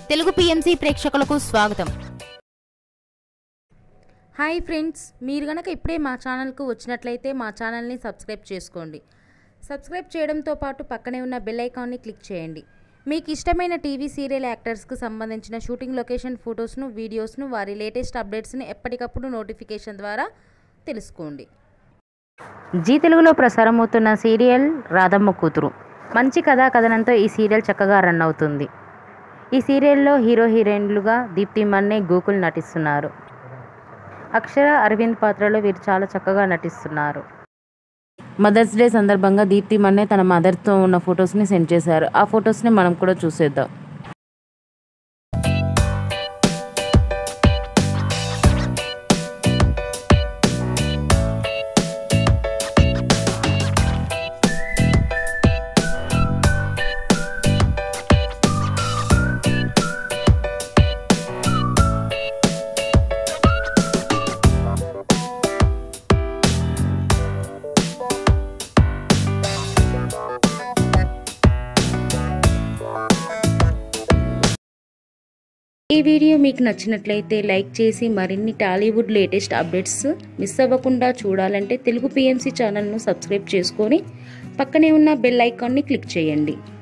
Telugu PMC ప్రేక్షకులకు స్వాగతం hi friends మీరు గనక ఇప్పుడే మా ఛానల్కు వచ్చినట్లయితే మా ఛానల్ని సబ్స్క్రైబ్ చేసుకోండి సబ్స్క్రైబ్ చేయడంతో పాటు పక్కనే ఉన్న బెల్ ఐకాన్ని క్లిక్ చేయండి మీకు ఇష్టమైన టీవీ సీరియల్ యాక్టర్స్కి సంబంధించిన షూటింగ్ లొకేషన్ ఫొటోస్ను వీడియోస్ను వారి లేటెస్ట్ అప్డేట్స్ని ఎప్పటికప్పుడు నోటిఫికేషన్ ద్వారా తెలుసుకోండి జీ తెలుగులో ప్రసారమవుతున్న సీరియల్ రాధమ్మ కూతురు మంచి కథా కథనంతో ఈ సీరియల్ చక్కగా రన్ అవుతుంది ఈ సీరియల్లో హీరో హీరోయిన్లుగా దీప్తి మన్నే గోకుల్ నటిస్తున్నారు అక్షర అరవింద్ పాత్రలో వీరు చాలా చక్కగా నటిస్తున్నారు మదర్స్ డే సందర్భంగా దీప్తి మన్నే తన మదర్తో ఉన్న ఫొటోస్ని సెండ్ చేశారు ఆ ఫొటోస్ని మనం కూడా చూసేద్దాం ఈ వీడియో మీకు నచ్చినట్లయితే లైక్ చేసి మరిన్ని టాలీవుడ్ లేటెస్ట్ అప్డేట్స్ మిస్ అవ్వకుండా చూడాలంటే తెలుగు పిఎంసి ఛానల్ను సబ్స్క్రైబ్ చేసుకొని పక్కనే ఉన్న బెల్ ఐకాన్ని క్లిక్ చేయండి